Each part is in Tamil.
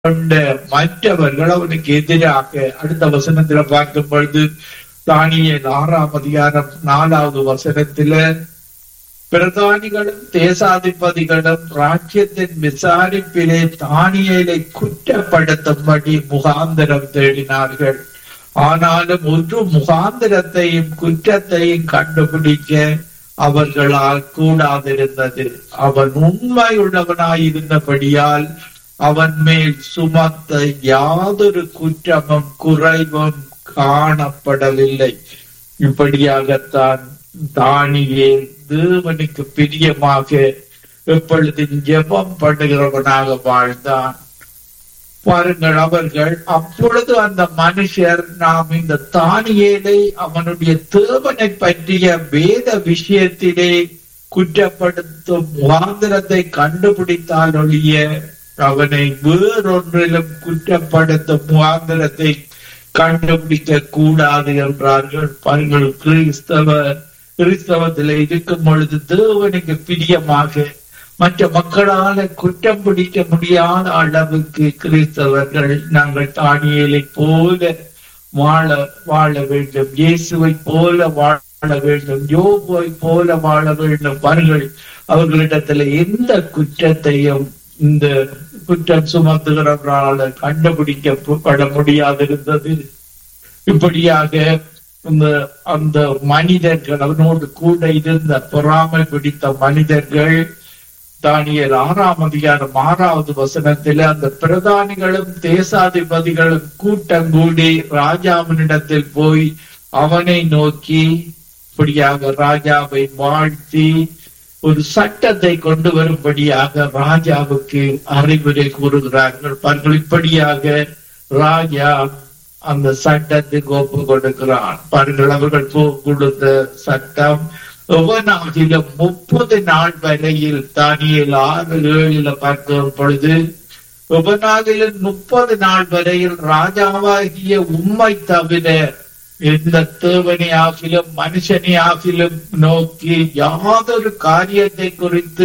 கொண்ட மற்றவர்கள் அவனுக்கு எதிராக அடுத்த வசனத்துல பார்க்கும் பொழுது தானியல் ஆறாம் அதிகாரம் நாலாவது வசனத்துல பிரதானிகளும் தேசாதிபதிகளும் ராஜ்யத்தின் விசாரிப்பிலே தானியலை குற்றப்படுத்தும்படி முகாந்திரம் தேடினார்கள் ஆனாலும் ஒரு முகாந்திரத்தையும் குற்றத்தையும் கண்டுபிடிக்க அவர்களால் கூடாதிருந்தது அவன் உண்மையுள்ளவனாயிருந்தபடியால் அவன் மேல் சுமத்த யாதொரு குற்றமும் குறைவும் காணப்படவில்லை இப்படியாகத்தான் தானியே தேவனுக்கு பிரியமாக எப்பொழுதும் ஜெபம் பண்ணுகிறவனாக வாழ்ந்தான் பாருங்கள் அவர்கள் அப்பொழுது அந்த மனுஷர் நாம் இந்த தானியேலை அவனுடைய தேவனை பற்றிய வேத விஷயத்திலே குற்றப்படுத்தும் முகாந்திரத்தை கண்டுபிடித்தால் ஒழிய அவனை வேறொன்றிலும் குற்றப்படுத்தும் முகாந்திரத்தை கண்டுபிடிக்க கூடாது என்றார்கள் பாருங்கள் கிறிஸ்தவ கிறிஸ்தவத்தில் இருக்கும் பொழுது தேவனுக்கு பிரியமாக மற்ற மக்களால குற்றம் பிடிக்க முடியாத அளவுக்கு கிறிஸ்தவர்கள் நாங்கள் தானியலை போல வாழ வாழ வேண்டும் இயேசுவை போல வாழ வேண்டும் யோபுவை போல வாழ வேண்டும் பாருங்கள் அவர்களிடத்துல எந்த குற்றத்தையும் இந்த குற்றம் சுமத்துகிறவர்களால கண்டுபிடிக்கப்பட முடியாதிருந்தது இப்படியாக இந்த அந்த மனிதர்கள் அவனோடு கூட இருந்த பொறாமை பிடித்த மனிதர்கள் தானியல் ஆறாம் அதிகாரம் ஆறாவது வசனத்தில் அந்த பிரதானிகளும் தேசாதிபதிகளும் கூட்டம் கூடி ராஜாவினிடத்தில் போய் அவனை நோக்கி இப்படியாக ராஜாவை வாழ்த்தி ஒரு சட்டத்தை கொண்டு வரும்படியாக ராஜாவுக்கு அறிவுரை கூறுகிறார்கள் பாருங்கள் இப்படியாக ராஜா அந்த சட்டத்துக்கு ஒப்பு கொடுக்கிறான் பாருங்கள் அவர்கள் கொடுத்த சட்டம் எவனாகிலும் முப்பது நாள் வரையில் தானியல் ஆறு ஏழுல பார்க்கும் பொழுது எவனாகிலும் முப்பது நாள் வரையில் ராஜாவாகிய உண்மை தவிர எந்த தேவனை ஆகிலும் மனுஷனை ஆகிலும் நோக்கி யாதொரு காரியத்தை குறித்து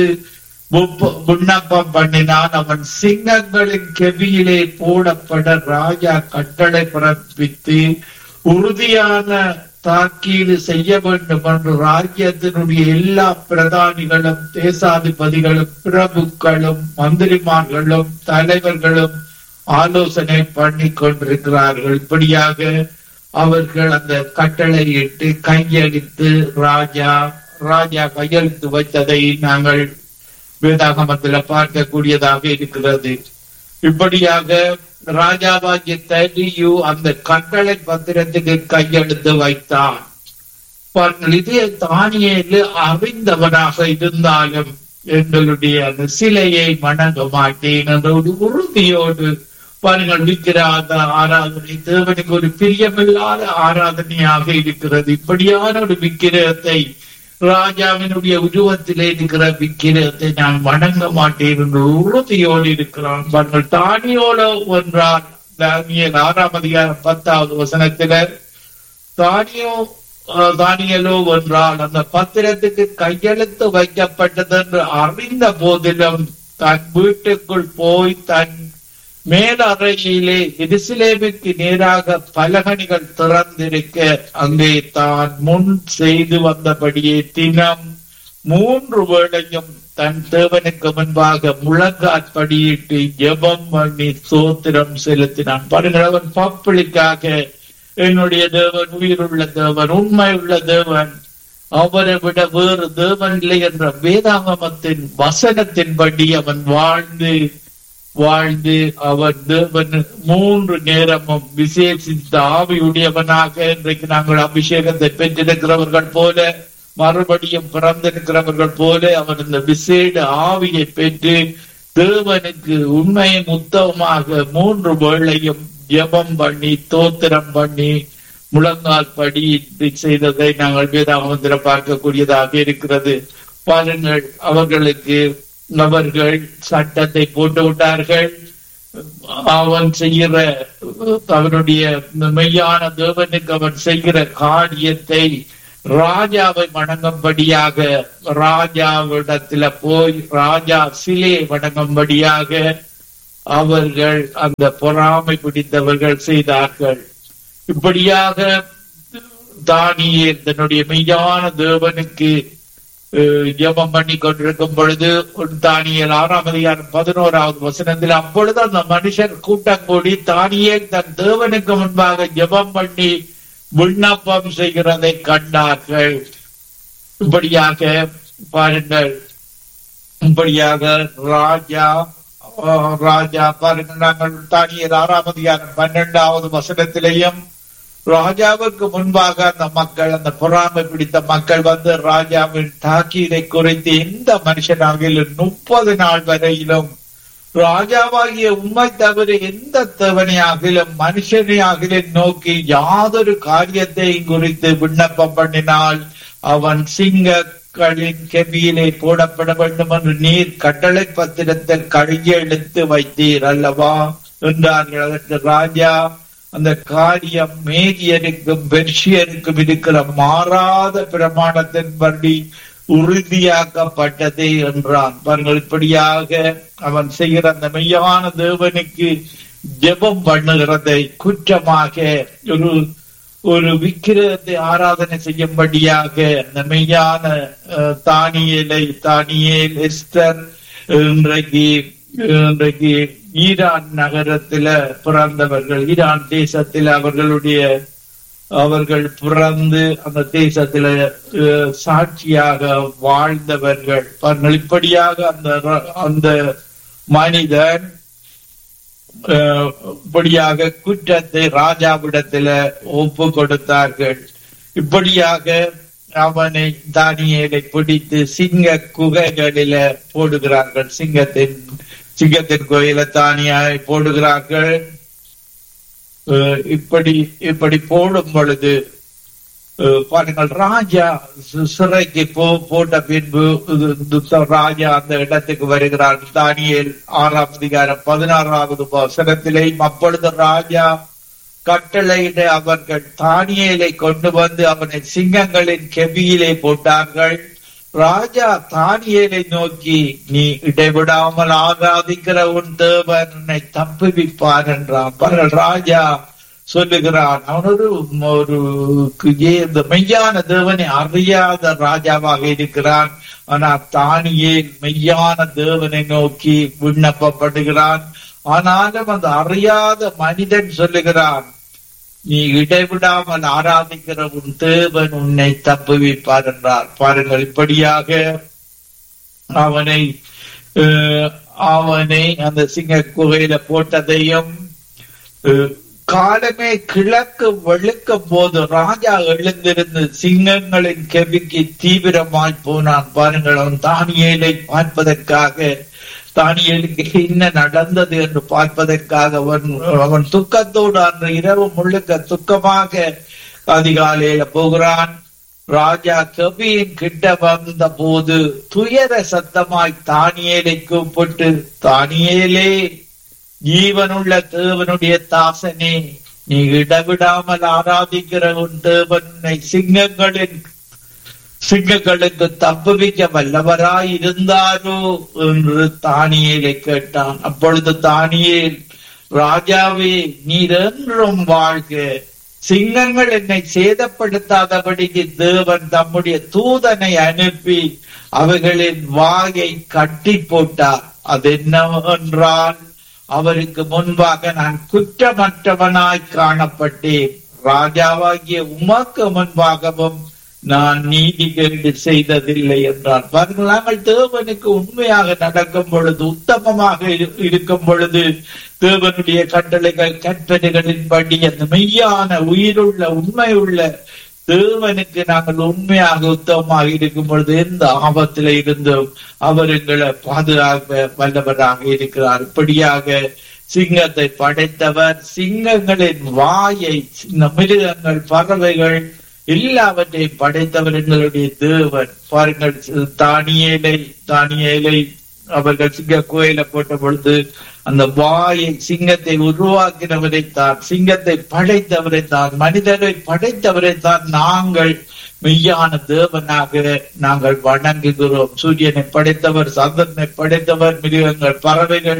விண்ணப்பம் பண்ணினான் அவன் சிங்கங்களின் கெவியிலே போடப்பட ராஜா கட்டளை பிறப்பித்து உறுதியான தாக்கீடு செய்ய வேண்டும் என்று ராஜ்யத்தினுடைய எல்லா பிரதானிகளும் தேசாதிபதிகளும் பிரபுக்களும் மந்திரிமார்களும் தலைவர்களும் ஆலோசனை பண்ணி கொண்டிருக்கிறார்கள் இப்படியாக அவர்கள் அந்த கட்டளையிட்டு கையெழுத்து ராஜா ராஜா கையெழுத்து வைத்ததை நாங்கள் வேதாகமத்தில் பார்க்கக்கூடியதாக இருக்கிறது இப்படியாக ராஜாவாகிய தலியு அந்த கட்டளை பத்திரத்துக்கு கையெழுத்து வைத்தான் இது தானியேலு அறிந்தவனாக இருந்தாலும் எங்களுடைய அந்த சிலையை வணங்க மாட்டேன் என்ற ஒரு உறுதியோடு பாருங்கள் விக்கிராத ஆராதனை தேவனுக்கு ஒரு பிரியமில்லாத ஆராதனையாக இருக்கிறது இப்படியான ஒரு விக்கிரகத்தை ராஜாவினுடைய உருவத்திலே இருக்கிற விக்கிரகத்தை நான் வணங்க மாட்டேன் என்று உறுதியோடு இருக்கிறான் பாருங்கள் தானியோட ஒன்றான் தானியல் ஆறாம் அதிகாரம் பத்தாவது வசனத்தில தானியோ தானியலோ ஒன்றால் அந்த பத்திரத்துக்கு கையெழுத்து வைக்கப்பட்டது என்று அறிந்த போதிலும் தன் வீட்டுக்குள் போய் தன் மேலறையிலே எருசலேமுக்கு நேராக பலகணிகள் திறந்திருக்க அங்கே தான் முன் செய்து வந்தபடியே தினம் மூன்று வேளையும் தன் தேவனுக்கு முன்பாக முழங்காற்படியிட்டு ஜெபம் பண்ணி சோத்திரம் செலுத்தினான் பாருங்கள் அவன் பப்பிளிக்காக என்னுடைய தேவன் உயிருள்ள தேவன் உண்மை உள்ள தேவன் அவரை விட வேறு தேவன் இல்லை என்ற வேதாகமத்தின் வசனத்தின்படி அவன் வாழ்ந்து வாழ்ந்து அவன் தேவன் மூன்று நேரமும் விசேஷித்த ஆவியுடையவனாக இன்றைக்கு நாங்கள் அபிஷேகத்தை பெற்றிருக்கிறவர்கள் போல மறுபடியும் பிறந்திருக்கிறவர்கள் போல அவன் இந்த விசேட ஆவியை பெற்று தேவனுக்கு உண்மையும் உத்தவமாக மூன்று வேளையும் ஜெபம் பண்ணி தோத்திரம் பண்ணி முழங்கால் படி செய்ததை நாங்கள் வேதாகமத்தில் பார்க்கக்கூடியதாக இருக்கிறது பாருங்கள் அவர்களுக்கு அவர்கள் சட்டத்தை போட்டு விட்டார்கள் அவன் செய்கிற அவனுடைய மெய்யான தேவனுக்கு அவன் செய்கிற காரியத்தை ராஜாவை வணங்கும்படியாக ராஜாவிடத்துல போய் ராஜா சிலையை வணங்கும்படியாக அவர்கள் அந்த பொறாமை பிடித்தவர்கள் செய்தார்கள் இப்படியாக தானியேல் தன்னுடைய மெய்யான தேவனுக்கு அஹ், ஜெபம் பண்ணி கொண்டிருக்கும் பொழுது ஒரு தானியேல் ஆறாம் அதிகாரம் பதினோராவது வசனத்தில் அப்பொழுது அந்த மனுஷர் கூட்டம் கூடி தானியேல் தன் தேவனுக்கு முன்பாக ஜெபம் பண்ணி விண்ணப்பம் செய்கிறதை கண்டார்கள் இப்படியாக பாருங்கள் இப்படியாக ராஜா ஆஹ், ராஜா பாருங்கள் நாங்கள் தானியல் ஆறாம் அதிகாரம் பன்னெண்டாவது வசனத்திலேயும் ராஜாவுக்கு முன்பாக அந்த மக்கள் அந்த பொறாமை பிடித்த மக்கள் வந்து ராஜாவின் தாக்கீதை குறித்து எந்த மனுஷனாகிலும் முப்பது நாள் வரையிலும் ராஜாவாகிய உண்மை தவிர எந்த தேவனையாகிலும் மனுஷனையாகிலும் நோக்கி யாதொரு காரியத்தையும் குறித்து விண்ணப்பம் பண்ணினால் அவன் சிங்கங்களின் கெபியிலே போடப்பட வேண்டும் என்று நீர் கட்டளை பத்திரத்தில் கையெழுத்து வைத்தீர் அல்லவா என்றார்கள் அதற்கு ராஜா அந்த காரியம் மேதியருக்கும் பெர்ஷியருக்கும் இருக்கிற மாறாத பிரமாணத்தின்படி உறுதியாக்கப்பட்டது என்றான் பாருங்கள் இப்படியாக அவன் செய்கிற அந்த மெய்யான தேவனுக்கு ஜெபம் பண்ணுகிறதை குற்றமாக ஒரு ஒரு விக்கிரகத்தை ஆராதனை செய்யும்படியாக அந்த மெய்யான அஹ், தானியேலை தானியேல் எஸ்தர் இன்றைக்கு இன்றைக்கு ஈரான் நகரத்தில பிறந்தவர்கள் ஈரான் தேசத்தில் அவர்களுடைய அவர்கள் பிறந்து அந்த தேசத்தில அஹ், சாட்சியாக வாழ்ந்தவர்கள் பாருங்கள் இப்படியாக அந்த ர- அந்த மனிதன் அஹ், இப்படியாக குற்றத்தை ராஜாவிடத்தில ஒப்பு கொடுத்தார்கள் இப்படியாக அவனை தானியேலை பிடித்து சிங்க குகைகளில போடுகிறார்கள் சிங்கத்தின் சிங்கத்தின் கோயில தானியாய் போடுகிறார்கள் அஹ், இப்படி இப்படி போடும் பொழுது அஹ், பாருங்கள் ராஜா சி- சிறைக்கு போ போட்ட பின்பு இது- இது ராஜா அந்த இடத்துக்கு வருகிறார் தானியேல் ஆறாம் அதிகாரம் பதினாறாவது வசனத்திலே அப்பொழுது ராஜா கட்டளையிட அவர்கள் தானியேலை கொண்டு வந்து அவனை சிங்கங்களின் கெபியிலே போட்டார்கள் ராஜா தானியேலை நோக்கி நீ இடைவிடாமல் ஆராதிக்கிற உன் தேவன் உன்னை தப்புவிப்பார் என்றான் பாருங்கள் ராஜா சொல்லுகிறான் அவன் ஒரு ஒரு ஏ- இந்த மெய்யான தேவனை அறியாத ராஜாவாக இருக்கிறான் ஆனா தானியேல் மெய்யான தேவனை நோக்கி விண்ணப்பப்படுகிறான் ஆனாலும் அந்த அறியாத மனிதன் சொல்லுகிறான் நீ இடைவிடாமல் ஆராதிக்கிற உன் தேவன் உன்னை தப்புவிப்பார் என்றார் பாருங்கள் இப்படியாக அவனை அஹ், அவனை அந்த சிங்க குகையில போட்டதையும் அஹ், காலமே கிழக்கு வெளுக்கும் போது ராஜா எழுந்திருந்து சிங்கங்களின் கெவிக்கு தீவிரமாய் போனான் பாருங்கள் அவன் தானியேலை பார்ப்பதற்காக தானியேலுக்கு என்ன நடந்தது என்று பார்ப்பதற்காக அவன் அவன் துக்கத்தோடு அன்று இரவு முழுக்க துக்கமாக அதிகாலையில போகிறான் ராஜா கபியின் கிட்ட வந்த போது துயர சத்தமாய் தானியேலை கூப்பிட்டு தானியேலே ஜீவனுள்ள தேவனுடைய தாசனே நீ இடவிடாமல் ஆராதிக்கிற உன் தேவனை சிங்கங்களின் சிங்கங்களுக்கு தப்புவிக்க வல்லவராய் இருந்தாரோ என்று தானியேலை கேட்டான் அப்பொழுது தானியேல் ராஜாவே நீர் என்றும் வாழ்க சிங்கங்கள் என்னை சேதப்படுத்தாதபடிக்கு தேவன் தம்முடைய தூதனை அனுப்பி அவைகளின் வாயை கட்டி போட்டார் அது என்னவென்றால் அவருக்கு முன்பாக நான் குற்றமற்றவனாய் காணப்பட்டேன் ராஜாவாகிய உமக்கு முன்பாகவும் நான் நீதிகேடு செய்ததில்லை என்றார் பாருங்கள் நாங்கள் தேவனுக்கு உண்மையாக நடக்கும் பொழுது உத்தமமாக இரு- இருக்கும் பொழுது தேவனுடைய கட்டளைகள் கற்பனைகளின்படி அந்த மெய்யான உயிருள்ள உண்மையுள்ள தேவனுக்கு நாங்கள் உண்மையாக உத்தமமாக இருக்கும் பொழுது எந்த ஆபத்தில இருந்தும் அவர் எங்களை பாதுகாக்க வல்லவராக இருக்கிறார் இப்படியாக சிங்கத்தை படைத்தவர் சிங்கங்களின் வாயை இந்த மிருகங்கள் பறவைகள் எல்லாவற்றையும் படைத்தவர் எங்களுடைய தேவன் பாருங்கள் தானியேலை தானியேலை அவர்கள் சிங்க கோயில போட்ட பொழுது அந்த வாயை சிங்கத்தை உருவாக்கினவரை தான் சிங்கத்தை படைத்தவரை தான் மனிதரை படைத்தவரை தான் நாங்கள் மெய்யான தேவனாக நாங்கள் வணங்குகிறோம் சூரியனை படைத்தவர் சந்திரனை படைத்தவர் மிருகங்கள் பறவைகள்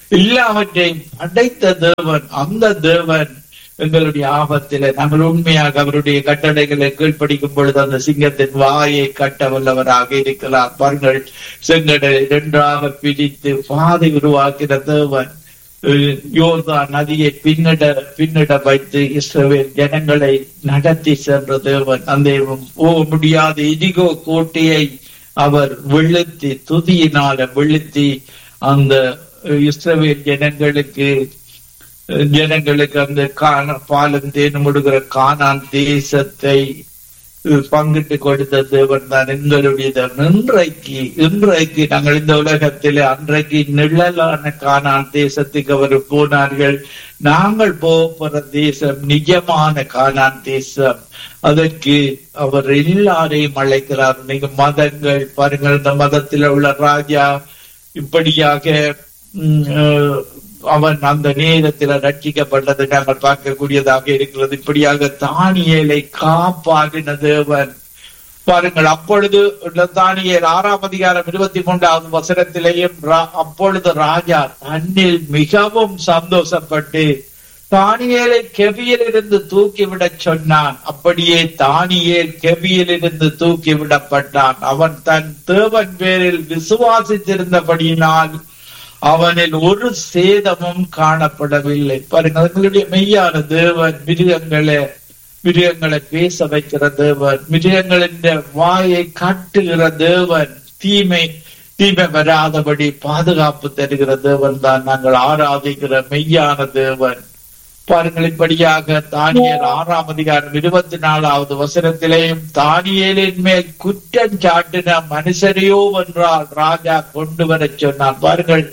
எல்லாவற்றையும் படைத்த தேவன் அந்த தேவன் எங்களுடைய ஆபத்தில நாங்கள் உண்மையாக அவருடைய கட்டளைகளை கீழ்ப்படிக்கும் பொழுது அந்த சிங்கத்தின் வாயை கட்ட வல்லவராக இருக்கிறார் பாருங்கள் செங்கடலை இரண்டாக பிரித்து பாதை உருவாக்கிற தேவன் அஹ், யோர்தான் நதியை பின்னிட பின்னிட வைத்து இஸ்ரவேல் ஜனங்களை நடத்தி சென்ற தேவன் அந்த போக முடியாத இடிகோ கோட்டையை அவர் வெளுத்தி துதியினால வெளுத்தி அந்த இஸ்ரவேல் ஜனங்களுக்கு ஜனங்களுக்கு அந்த காண பாலும் தேனும் முடுகிற கானான் தேசத்தை பங்கிட்டு கொடுத்த தேவன் தான் எங்களுடைய தேவன். இன்றைக்கு இன்றைக்கு நாங்கள் இந்த உலகத்திலே அன்றைக்கு நிழலான கானான் தேசத்துக்கு அவர் போனார்கள் நாங்கள் போகிற தேசம் நிஜமான கானான் தேசம் அதற்கு அவர் எல்லாரையும் அழைக்கிறார் நீங்க மதங்கள் பாருங்கள் இந்த மதத்தில் உள்ள ராஜா இப்படியாக உம், அஹ், அவன் அந்த நேரத்தில் ரட்சிக்கப்பட்டதை நாங்கள் பார்க்கக்கூடியதாக இருக்கிறது இப்படியாக தானியேலை காப்பாற்றின தேவன் பாருங்கள் அப்பொழுது உள்ள தானியேல் ஆறாம் அதிகாரம் இருபத்தி மூன்றாவது வசனத்திலேயும் ரா- அப்பொழுது ராஜா தன்னில் மிகவும் சந்தோஷப்பட்டு தானியேலை கெவியிலிருந்து தூக்கிவிடச் சொன்னான் அப்படியே தானியேல் கெவியிலிருந்து தூக்கி விடப்பட்டான் அவன் தன் தேவன் பேரில் விசுவாசித்திருந்தபடியினால் அவனில் ஒரு சேதமும் காணப்படவில்லை பாருங்க அவர்களுடைய மெய்யான தேவன் மிருகங்களை மிருகங்களை பேச வைக்கிற தேவன் மிருகங்களின் வாயை காட்டுகிற தேவன் தீமை தீமை வராதபடி பாதுகாப்பு தருகிற தேவன் தான் நாங்கள் ஆராதிக்கிற மெய்யான தேவன் பாருங்கள் இப்படியாக தானியல் ஆறாம் அதிகாரம் இருபத்தி நாலாவது வசனத்திலேயும் தானியலின் மேல் குற்றம் சாட்டின மனுஷரையோ என்றால் ராஜா கொண்டு வரச் சொன்னான் பாருங்கள்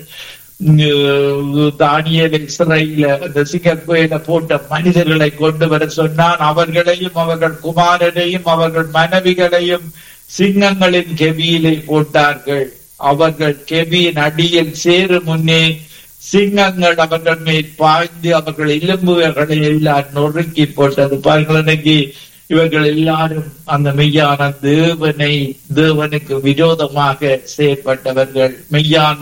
உம், தானியேலை சிறையில அந்த சிங்கக்குயில போட்ட மனிதர்களை கொண்டு வர சொன்னான் அவர்களையும் அவர்கள் குமாரரையும் அவர்கள் மனைவிகளையும் சிங்கங்களின் கெவியிலே போட்டார்கள் அவர்கள் கெவியின் அடியில் சேரு முன்னே சிங்கங்கள் அவர்கள் மேல் பாய்ந்து அவர்கள் எலும்புகளை எல்லாம் நொறுக்கி போட்டது பாருங்கள் இன்னைக்கு இவர்கள் எல்லாரும் அந்த மெய்யான தேவனை தேவனுக்கு விரோதமாக செயற்பட்டவர்கள் மெய்யான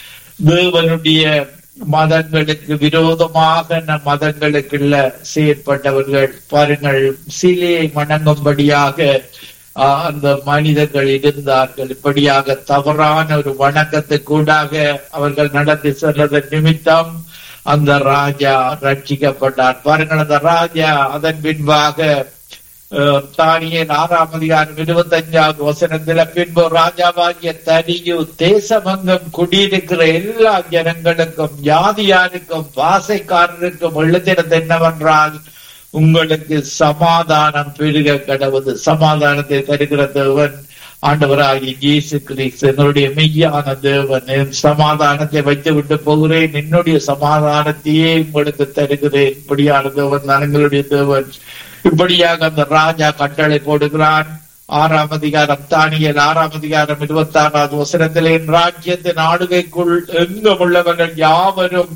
தேவனுடைய மதங்களுக்கு விரோதமாக நம் மதங்களுக்குள்ள செயற்பட்டவர்கள் பாருங்கள் சிலையை வணங்கும்படியாக ஆஹ், அந்த மனிதர்கள் இருந்தார்கள் இப்படியாக தவறான ஒரு வணக்கத்துக்கூடாக அவர்கள் நடத்தி சென்றதன் நிமித்தம் அந்த ராஜா ரட்சிக்கப்பட்டார் பாருங்கள் அந்த ராஜா அதன் பின்பாக அஹ், தானியேல் ஆறாம் அதிகாரம் இருபத்தஞ்சாவது வசனத்துல பின்பு ராஜாவாகிய தனியு தேசமங்கம் குடியிருக்கிற எல்லா ஜனங்களுக்கும் ஜாதியாருக்கும் பாசைக்காரருக்கும் எழுதினது என்னவென்றால் உங்களுக்கு சமாதானம் பெருக கடவுது சமாதானத்தை தருகிற தேவன் ஆண்டவராகிய இயேசு கிறிஸ்து என்னுடைய மெய்யான தேவன் என் சமாதானத்தை வைத்து விட்டு போகிறேன் என்னுடைய சமாதானத்தையே உங்களுக்கு தருகிறேன் இப்படியான தேவன் தான் எங்களுடைய தேவன் இப்படியாக அந்த ராஜா கட்டளை போடுகிறான் ஆறாம் அதிகாரம் தானியல் ஆறாம் அதிகாரம் இருபத்தி ஆறாவது வசனத்தில் என் ராஜ்யத்தின் ஆளுகைக்குள் எங்கும் உள்ளவர்கள் யாவரும்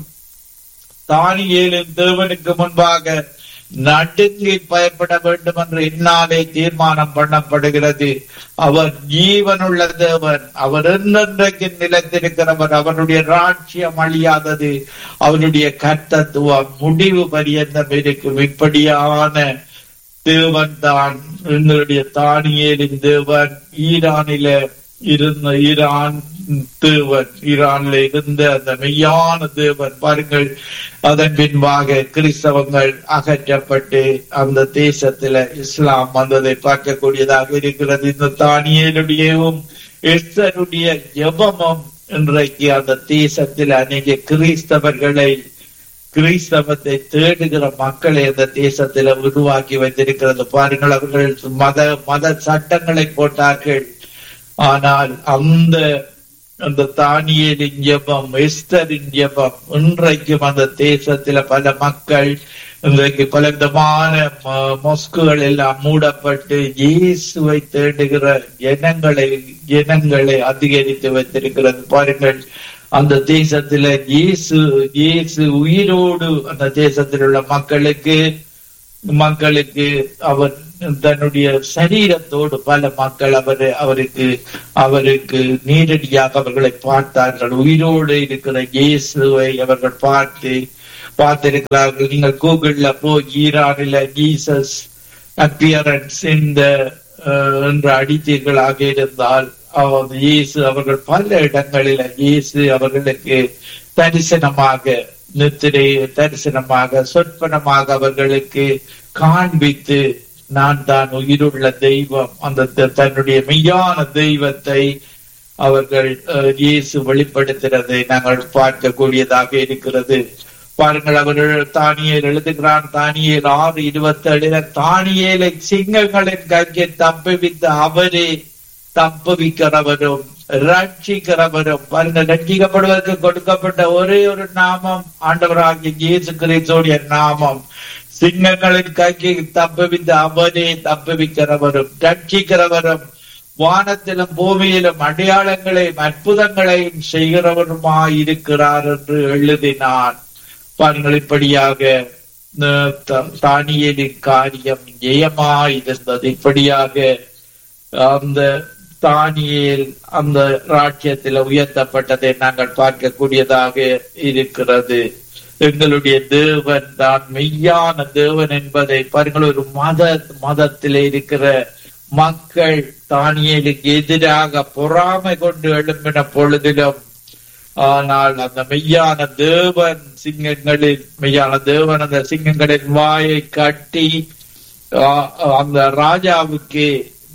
தானியேலின் தேவனுக்கு முன்பாக நடுங்கி பயப்பட வேண்டும் என்று இந்நாளே தீர்மானம் பண்ணப்படுகிறது அவர் ஜீவனுள்ள தேவன் அவர் என்னென்றைக்கு நிலைத்திருக்கிறவர் அவருடைய ராட்சியம் அழியாதது அவருடைய கர்த்தத்துவம் முடிவு பரியந்தம் இருக்கும் இப்படியான தேவன் தான் எங்களுடைய தானியேலின் தேவன் ஈரானில இருந்த ஈரான் தேவன் ஈரான்ல இருந்த அந்த மெய்யான தேவன் பாருங்கள் அதன் பின்பாக கிறிஸ்தவங்கள் அகற்றப்பட்டு அந்த தேசத்துல இஸ்லாம் வந்ததை பார்க்கக்கூடியதாக இருக்கிறது இந்த தானியலுடையவும் எஸ்தருடைய ஜெபமும் இன்றைக்கு அந்த தேசத்தில் அநேக கிறிஸ்தவர்களை கிறிஸ்தவத்தை தேடுகிற மக்களை அந்த தேசத்துல உருவாக்கி வைத்திருக்கிறது பாருங்கள் அவர்கள் மத மத சட்டங்களை போட்டார்கள் ஆனால் அந்த அந்த தானியலின் ஜெபம் எஸ்தரின் ஜெபம் இன்றைக்கும் அந்த தேசத்துல பல மக்கள் இன்றைக்கு பல விதமான ம- மொஸ்குகள் எல்லாம் மூடப்பட்டு இயேசுவை தேடுகிற ஜனங்களை ஜனங்களை அதிகரித்து வைத்திருக்கிறது பாருங்கள் அந்த தேசத்துல இயேசு இயேசு உயிரோடு அந்த தேசத்தில் உள்ள மக்களுக்கு மக்களுக்கு அவர் தன்னுடைய சரீரத்தோடு பல மக்கள் அவர் அவருக்கு அவருக்கு நேரடியாக அவர்களை பார்த்தார்கள் உயிரோடு இருக்கிற இயேசுவை அவர்கள் பார்த்து பார்த்திருக்கிறார்கள் நீங்கள் கூகுள்ல போய் ஈரானில ஜீசஸ் அப்பியரன்ஸ் இந்த என்று அடித்தீர்களாக இருந்தால் இயேசு அவர்கள் பல இடங்களில இயேசு அவர்களுக்கு தரிசனமாக நித்திரை தரிசனமாக சொற்பனமாக அவர்களுக்கு காண்பித்து நான் தான் உயிருள்ள தெய்வம் அந்த தன்னுடைய மெய்யான தெய்வத்தை அவர்கள் இயேசு வெளிப்படுத்துறதை நாங்கள் பார்க்கக்கூடியதாக இருக்கிறது பாருங்கள் அவர்கள் தானியல் எழுதுகிறான் தானியல் ஆறு இருபத்தி ஏழுல தானியலை சிங்கங்களின் கைக்கு தப்புவித்த அவரே தப்புவிக்கிறவரும் ரட்சிக்கிறவரும் பாருங்கள் ரட்சிக்கப்படுவதற்கு கொடுக்கப்பட்ட ஒரே ஒரு நாமம் ஆண்டவராகிய இயேசு கிறிஸ்துடைய நாமம் சிங்கங்களின் கைக்கு தப்புவித்த அவரே தப்புவிக்கிறவரும் ரட்சிக்கிறவரும் வானத்திலும் பூமியிலும் அடையாளங்களையும் அற்புதங்களையும் செய்கிறவருமாயிருக்கிறார் என்று எழுதினான் பாருங்கள் இப்படியாக தானியலின் காரியம் ஜெயமாயிருந்தது இப்படியாக அந்த தானியேல் அந்த ராஜ்யத்தில் உயர்த்தப்பட்டதை நாங்கள் பார்க்கக்கூடியதாக இருக்கிறது எங்களுடைய தேவன் தான் மெய்யான தேவன் என்பதை பாருங்கள் ஒரு மத மதத்தில் இருக்கிற மக்கள் தானியலுக்கு எதிராக பொறாமை கொண்டு எழும்பின பொழுதிலும் ஆனால் அந்த மெய்யான தேவன் சிங்கங்களில் மெய்யான தேவன் அந்த சிங்கங்களின் வாயை கட்டி அந்த ராஜாவுக்கு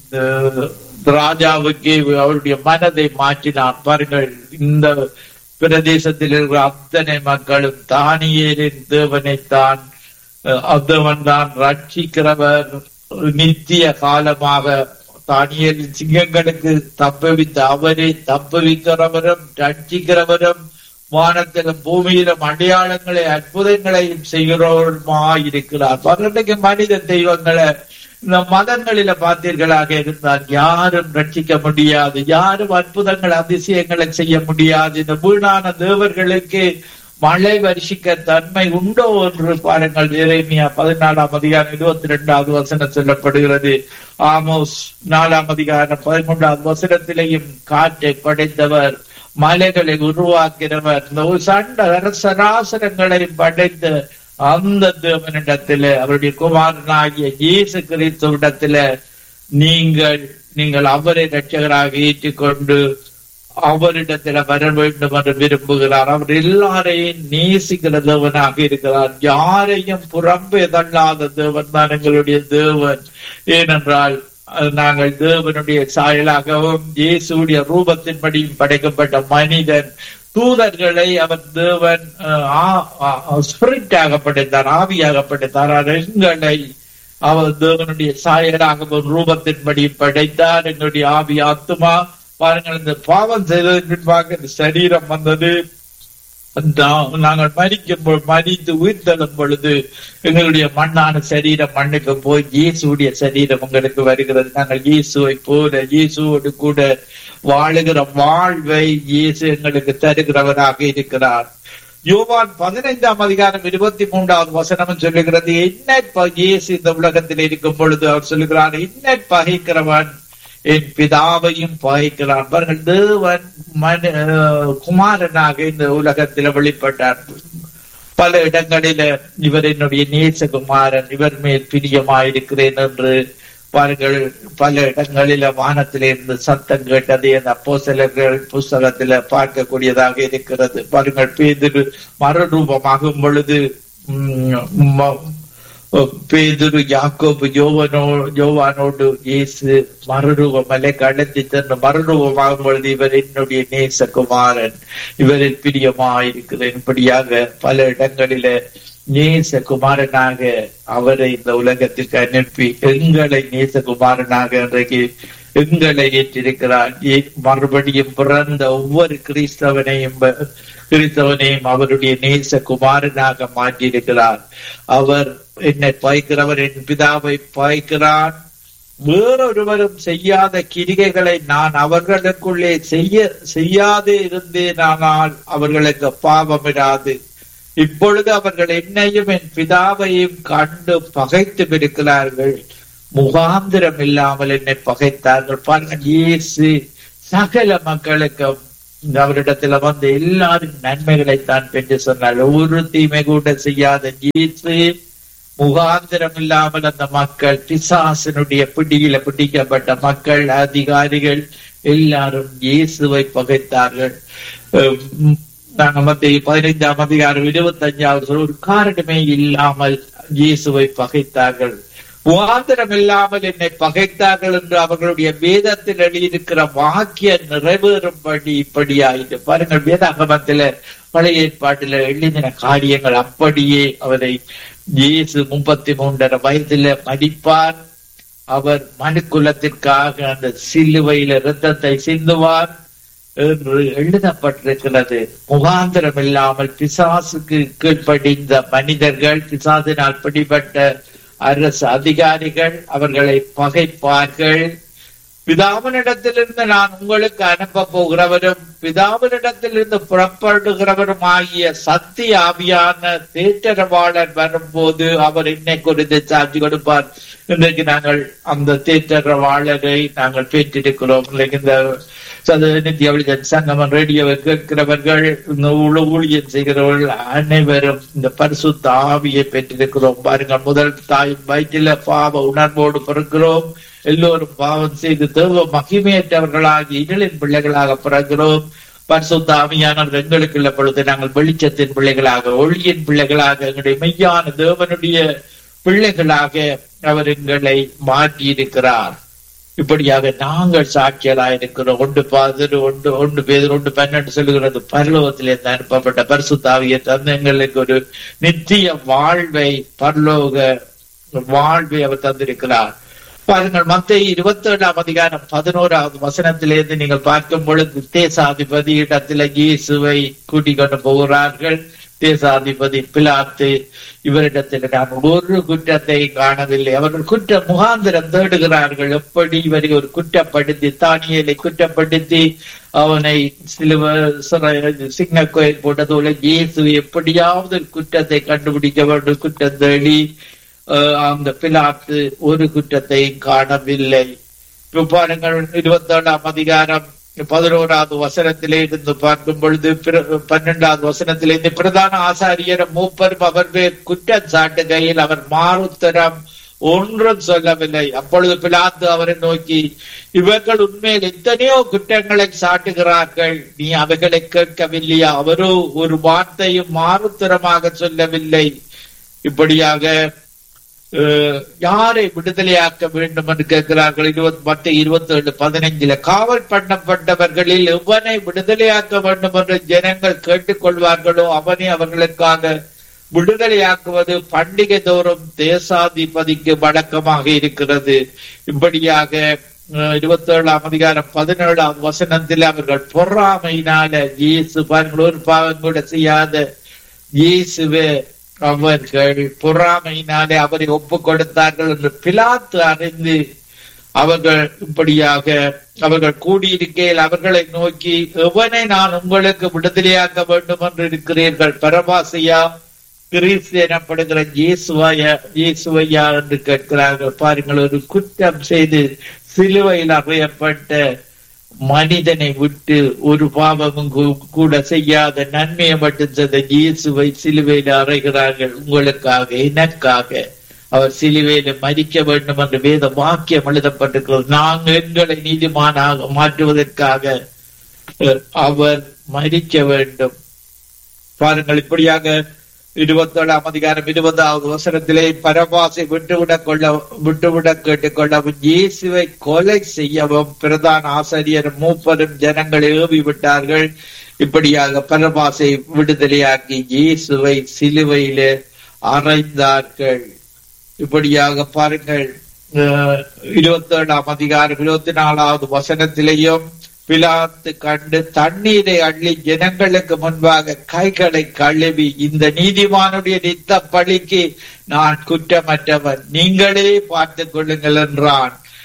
ராஜாவுக்கு அவருடைய மனதை மாற்றினான் பாருங்கள் இந்த பிரதேசத்தில் இருக்கிற அத்தனை மக்களும் தானியலின் தேவனை தான் தேவன் தான் ரட்சிக்கிறவர் நித்திய காலமாக தானியலின் சிங்கங்களுக்கு தப்புவித்த அவரை தப்புவிக்கிறவரும் ரட்சிக்கிறவரும் வானத்திலும் பூமியிலும் அடையாளங்களை அற்புதங்களையும் செய்கிறவருமாயிருக்கிறார் பகலுக்கு மனித தெய்வங்களை இந்த மதங்களில பார்த்தீர்களாக இருந்தால் யாரும் ரட்சிக்க முடியாது யாரும் அற்புதங்கள் அதிசயங்களை செய்ய முடியாது இந்த வீணான தேவர்களுக்கு மழை வருஷிக்க தன்மை உண்டோ என்று பாருங்கள் இறைமையா பதினாலாம் அதிகாரம் இருபத்தி ரெண்டாவது வசனம் சொல்லப்படுகிறது ஆமோஸ் நாலாம் அதிகாரம் பதிமூன்றாவது வசனத்திலேயும் காற்றை படைத்தவர் மலைகளை உருவாக்கிறவர் இந்த சண்ட சராசரங்களை படைத்த அந்த தேவனிடத்துல அவருடைய குமாரனாகிய இயேசு கிறிஸ்துவிடத்துல நீங்கள் நீங்கள் அவரை ரட்சகராக ஏற்றுக்கொண்டு அவரிடத்துல வர வேண்டும் என்று விரும்புகிறார் அவர் எல்லாரையும் நேசிக்கிற தேவனாக இருக்கிறார் யாரையும் புறம்பே தள்ளாத தேவன் தான் எங்களுடைய தேவன் ஏனென்றால் நாங்கள் தேவனுடைய சாயலாகவும் இயேசுடைய ரூபத்தின்படியும் படைக்கப்பட்ட மனிதன் தூதர்களை அவர் தேவன் ஸ்பிரிட்டாக படைத்தார் ஆவியாக படைத்தார் எங்களை அவர் தேவனுடைய சாயலாகவும் ரூபத்தின்படி படைத்தார் எங்களுடைய ஆவி ஆத்துமா பாருங்கள் இந்த பாவம் செய்ததற்கு பின்பாக இந்த சரீரம் வந்தது நாங்கள் மறிக்கும் மறித்து உயிர் தள்ளும் பொழுது எங்களுடைய மண்ணான சரீரம் மண்ணுக்கு போய் இயேசுடைய சரீரம் உங்களுக்கு வருகிறது நாங்கள் இயேசுவை போல இயேசுவோடு கூட வாழுகிற வாழ்வை இயேசு எங்களுக்கு தருகிறவராக இருக்கிறார் யோவான் பதினைந்தாம் அதிகாரம் இருபத்தி மூன்றாவது வசனம் சொல்லுகிறது என்ன இயேசு இந்த உலகத்தில் இருக்கும் பொழுது அவர் சொல்லுகிறார் என்ன பகைக்கிறவன் என் பிதாவையும் பகைக்கிறான் பாருங்கள் தேவன் மன குமாரனாக இந்த உலகத்தில் வெளிப்பட்டார் பல இடங்களில இவர் என்னுடைய நேசகுமாரன் இவர் மேல் பிரியமாயிருக்கிறேன் என்று பாருங்கள் பல இடங்களில வானத்திலிருந்து சத்தம் கேட்டது அந்த அப்போ சிலர்கள் புஸ்தகத்துல பார்க்கக்கூடியதாக இருக்கிறது பாருங்கள் பேதிரு மறுரூபமாகும் பொழுது பேதுரு யாக்கோபு யோவனோ யோவானோடு இயேசு மறுரூபமலை கடத்தி தந்த மறுரூபமாகும் பொழுது இவர் என்னுடைய நேசகுமாரன் இவரில் பிரியமாயிருக்கிறேன் இப்படியாக பல இடங்களில நேசகுமாரனாக அவரை இந்த உலகத்திற்கு அனுப்பி எங்களை நேசகுமாரனாக இன்றைக்கு எங்களை ஏற்றிருக்கிறார் மறுபடியும் பிறந்த ஒவ்வொரு கிறிஸ்தவனையும் கிறிஸ்தவனையும் அவருடைய நேச குமாரனாக மாற்றியிருக்கிறார் அவர் என்னை பாய்க்கிறவர் என் பிதாவை பாய்க்கிறான் வேறொருவரும் செய்யாத கிரிகைகளை நான் அவர்களுக்குள்ளே செய்ய செய்யாது இருந்தேனானால் அவர்களுக்கு பாவமிடாது இப்பொழுது அவர்கள் என்னையும் என் பிதாவையும் கண்டு பகைத்து இருக்கிறார்கள் முகாந்திரம் இல்லாமல் என்னை பகைத்தார்கள் பாருங்க இயேசு சகல மக்களுக்கும் அவரிடத்துல வந்து எல்லாரும் நன்மைகளைத்தான் பெற்று சொன்னார் ஒரு தீமை கூட செய்யாத இயேசு முகாந்திரம் இல்லாமல் அந்த மக்கள் பிசாசனுடைய பிடியில பிடிக்கப்பட்ட மக்கள் அதிகாரிகள் எல்லாரும் இயேசுவை பகைத்தார்கள் அஹ் நாங்க மத்திய பதினைந்தாம் அதிகாரம் இருபத்தி அஞ்சாவது ஒரு காரணமே இல்லாமல் இயேசுவை பகைத்தார்கள் முகாந்திரம் இல்லாமல் என்னை பகைத்தார்கள் என்று அவர்களுடைய வேதத்தில் எழுதியிருக்கிற வாக்கிய நிறைவேறும்படி இப்படி ஆயிட்டு பாருங்கள் வேதாகமத்தில பழைய ஏற்பாட்டில எழுதின காரியங்கள் அப்படியே அவரை இயேசு முப்பத்தி மூன்றரை வயதுல மடிப்பார் அவர் மனுக்குலத்திற்காக அந்த சிலுவையில இரத்தத்தை சிந்துவார் என்று எழுதப்பட்டிருக்கிறது முகாந்திரம் இல்லாமல் பிசாசுக்கு கீழ்ப்படிந்த மனிதர்கள் பிசாசினால் பிடிபட்ட அரசு அதிகாரிகள் அவர்களை பகைப்பார்கள் பிதாவினிடத்திலிருந்து நான் உங்களுக்கு அனுப்ப போகிறவரும் பிதாவினிடத்திலிருந்து புறப்படுகிறவரும் ஆகிய சத்திய ஆவியான தேற்றரவாளர் வரும்போது அவர் என்னை குறித்து சாட்சி கொடுப்பார் இன்றைக்கு நாங்கள் அந்த தேற்றரவாளரை நாங்கள் பெற்றிருக்கிறோம் இன்றைக்கு இந்த நித்திய வெளிச்சன் சங்கமம் ரேடியோவை கேட்கிறவர்கள் இந்த ஊழியம் செய்கிறவர்கள் அனைவரும் இந்த பரிசுத்த ஆவியை பெற்றிருக்கிறோம் பாருங்கள் முதல் தாய் வயிற்றில பாவ உணர்வோடு பிறக்கிறோம் எல்லோரும் பாவம் செய்து தேவ மகிமையற்றவர்களாகி இருளின் பிள்ளைகளாக பிறக்கிறோம் பரிசுத்த ஆவியானவர் எங்களுக்குள்ள பொழுது நாங்கள் வெளிச்சத்தின் பிள்ளைகளாக ஒளியின் பிள்ளைகளாக எங்களுடைய மெய்யான தேவனுடைய பிள்ளைகளாக அவர் எங்களை மாற்றி இருக்கிறார் இப்படியாக நாங்கள் சாட்சியலாக இருக்கிறோம் ஒன்று பாதர் ஒன்று ஒன்று பேர் ஒன்று பன்னெண்டு சொல்லுகிறது பரலோகத்திலிருந்து அனுப்பப்பட்ட பரிசுத்தாவிய தந்தங்களுக்கு ஒரு நித்திய வாழ்வை பரலோக வாழ்வை அவர் தந்திருக்கிறார் பாருங்கள் மத்திய இருபத்தி ஏழாம் அதிகாரம் பதினோராவது வசனத்திலிருந்து நீங்கள் பார்க்கும் பொழுது தேசாதிபதி இடத்துல இயேசுவை கூட்டிக் கொண்டு போகிறார்கள் தேசாதிபதி பிலாத்து இவரிடத்தில் நாம் ஒரு குற்றத்தை காணவில்லை அவர்கள் குற்ற முகாந்திரம் தேடுகிறார்கள் எப்படி இவரை ஒரு குற்றப்படுத்தி தானியலை குற்றப்படுத்தி அவனை சிலுவ சிங்க கோயில் போட்டதோல இயேசு எப்படியாவது குற்றத்தை கண்டுபிடிக்க வேண்டும் குற்றம் தேடி அந்த பிலாத்து ஒரு குற்றத்தை காணவில்லை இப்ப பாருங்கள் இருபத்தி ஏழாம் அதிகாரம் பதினோராவது வசனத்திலே இருந்து பார்க்கும் பொழுது பன்னெண்டாவது வசனத்திலிருந்து பிரதான ஆசாரியர் மூப்பரும் அவர் பேர் குற்றம் சாட்டுகையில் அவர் மாறுத்தரம் ஒன்றும் சொல்லவில்லை அப்பொழுது பிலாத்து அவரை நோக்கி இவர்கள் உண்மையில் எத்தனையோ குற்றங்களை சாட்டுகிறார்கள் நீ அவைகளை கேட்கவில்லையா அவரோ ஒரு வார்த்தையும் மாறுத்தரமாக சொல்லவில்லை இப்படியாக யாரை விடுதலையாக்க வேண்டும் என்று கேட்கிறார்கள் இருபத்தி பத்து இருபத்தி ஏழு பதினைஞ்சுல காவல் பண்ணப்பட்டவர்களில் எவனை விடுதலையாக்க வேண்டும் என்று ஜனங்கள் கேட்டுக்கொள்வார்களோ அவனை அவர்களுக்காக விடுதலையாக்குவது பண்டிகை தோறும் தேசாதிபதிக்கு வழக்கமாக இருக்கிறது இப்படியாக இருபத்தி ஏழாம் அதிகாரம் பதினேழாம் வசனத்தில் அவர்கள் பொறாமையினால இயேசு பாருங்கள் ஒரு பாவம் கூட செய்யாத இயேசுவே அவர்கள் பொறாமையினாலே அவரை ஒப்பு கொடுத்தார்கள் என்று பிலாத்து அறிந்து அவர்கள் இப்படியாக அவர்கள் கூடியிருக்கையில் அவர்களை நோக்கி எவனை நான் உங்களுக்கு விடுதலையாக்க வேண்டும் என்று இருக்கிறீர்கள் பரபாசையா கிரீஸ் எனப்படுகிற இயேசுவாய இயேசுவையா என்று கேட்கிறார்கள் பாருங்கள் ஒரு குற்றம் செய்து சிலுவையில் அறையப்பட்ட மனிதனை விட்டு ஒரு பாவமும் கூட செய்யாத நன்மையை மட்டும் செய்த இயேசுவை சிலுவையில் அறைகிறார்கள் உங்களுக்காக எனக்காக அவர் சிலுவையில மறிக்க வேண்டும் என்று வேத வாக்கியம் எழுதப்பட்டிருக்கிறது நாங்கள் எங்களை நீதிமானாக மாற்றுவதற்காக அவர் மறிக்க வேண்டும் பாருங்கள் இப்படியாக இருபத்தி ஏழாம் அதிகாரம் இருபதாவது வசனத்திலே பரபாசை விட்டுவிடக் கொள்ள விட்டுவிட கேட்டுக்கொள்ளவும் இயேசுவை கொலை செய்யவும் பிரதான ஆசிரியர் மூப்பரும் ஜனங்களை ஏவி விட்டார்கள் இப்படியாக பரபாசை விடுதலையாக்கி இயேசுவை சிலுவையிலே அறைந்தார்கள் இப்படியாக பாருங்கள் இருபத்தி ஏழாம் அதிகாரம் இருபத்தி நாலாவது வசனத்திலேயும் பிலாத்து கண்டு தண்ணீரை அள்ளி ஜனங்களுக்கு முன்பாக கைகளை கழுவி இந்த நீதிமானுடைய நித்த பழிக்கு நான் குற்றமற்றவன் நீங்களே பார்த்துக் கொள்ளுங்கள் என்றான்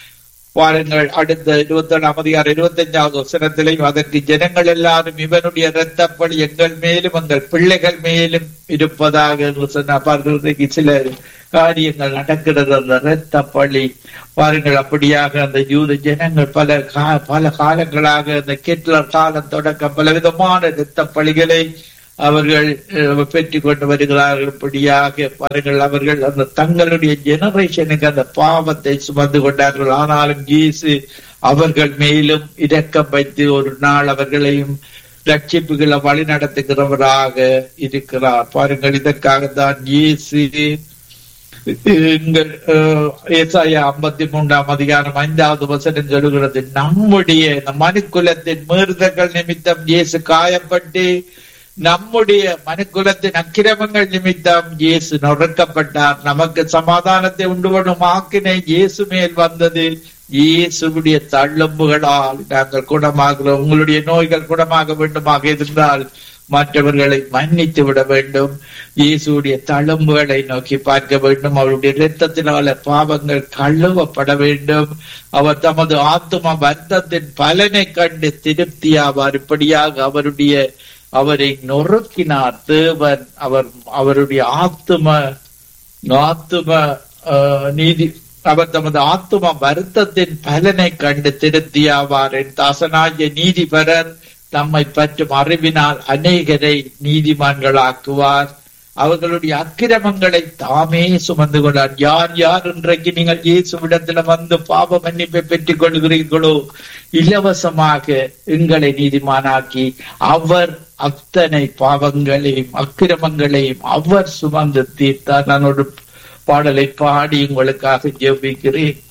பாருங்கள் அடுத்த இருபத்தி ஏழாம் அதிகாரம் இருபத்தி அஞ்சாவது வசனத்திலையும் அதற்கு ஜனங்கள் எல்லாரும் இவனுடைய இரத்தப்படி எங்கள் மேலும் எங்கள் பிள்ளைகள் மேலும் இருப்பதாக என்று சொன்ன பார்க்கிறதுக்கு சில காரியங்கள் நடக்கிறது அந்த இரத்த பழி பாருங்கள் அப்படியாக அந்த யூத ஜனங்கள் பல கா- பல காலங்களாக அந்த கிட்லர் காலம் தொடக்கம் பல விதமான இரத்த பழிகளை அவர்கள் அஹ், பெற்றுக் கொண்டு வருகிறார்கள் இப்படியாக பாருங்கள் அவர்கள் அந்த தங்களுடைய ஜெனரேஷனுக்கு அந்த பாவத்தை சுமந்து கொண்டார்கள் ஆனாலும் இயேசு அவர்கள் மேலும் இரக்கம் வைத்து ஒரு நாள் அவர்களையும் ரட்சிப்புகளை வழி நடத்துகிறவராக இருக்கிறார் பாருங்கள் இதற்காக தான் இயேசு எங்கள் ஏசாயா ஐம்பத்தி மூன்றாம் அதிகாரம் ஐந்தாவது வசனம் சொல்லுகிறது நம்முடைய இந்த மனுக்குலத்தின் மீறுதல்கள் நிமித்தம் இயேசு காயப்பட்டு நம்முடைய மனுக்குலத்தின் அக்கிரமங்கள் நிமித்தம் இயேசு நொறுக்கப்பட்டார் நமக்கு சமாதானத்தை உண்டு பண்ணும் ஆக்கினை இயேசு மேல் வந்தது இயேசுடைய தள்ளும்புகளால் நாங்கள் குணமாகிறோம் உங்களுடைய நோய்கள் குணமாக வேண்டுமாக இருந்தால் மற்றவர்களை மன்னித்து விட வேண்டும் இயேசுடைய தழும்புகளை நோக்கி பார்க்க வேண்டும் அவருடைய இரத்தத்தினால பாவங்கள் கழுவப்பட வேண்டும் அவர் தமது ஆத்தும வர்த்தத்தின் பலனை கண்டு திருப்தியாவார் இப்படியாக அவருடைய அவரை நொறுக்கினார் தேவன் அவர் அவருடைய ஆத்தும ஆத்தும ஆஹ், நீதி அவர் தமது ஆத்தும வருத்தத்தின் பலனை கண்டு திருப்தியாவார் என் தாசனாகிய நீதிபரர் தம்மை பற்றும் அறிவினால் அநேகரை நீதிமான்களாக்குவார் அவர்களுடைய அக்கிரமங்களை தாமே சுமந்து கொண்டார் யார் யார் இன்றைக்கு நீங்கள் இயேசுவிடத்துல வந்து பாவ மன்னிப்பை பெற்றுக் கொள்கிறீர்களோ இலவசமாக எங்களை நீதிமானாக்கி அவர் அத்தனை பாவங்களையும் அக்கிரமங்களையும் அவர் சுமந்து தீர்த்தார் நான் ஒரு பாடலை பாடி உங்களுக்காக ஜெபிக்கிறேன்